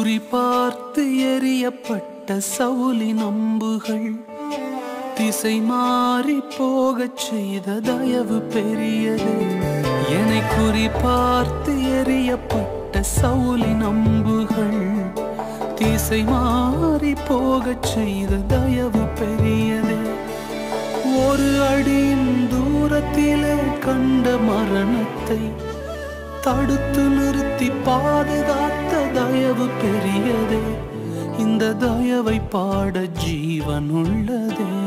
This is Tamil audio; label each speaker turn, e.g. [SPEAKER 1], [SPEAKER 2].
[SPEAKER 1] குறிபார்த்து எரியப்பட்ட சவுலின் அம்புகள் திசை மாறி போகச் செய்த தயவு பெரியது என்னை குறிபார்த்து எரியப்பட்ட சவுலின் அம்புகள் திசை மாறி போகச் செய்த தயவு பெரியது ஒரு அடியின் தூரத்திலே கண்ட மரணத்தை தடுத்து நிறுத்தி பாதுகாத்த தயவு பெரியதே இந்த தயவை பாட ஜீவன் உள்ளதே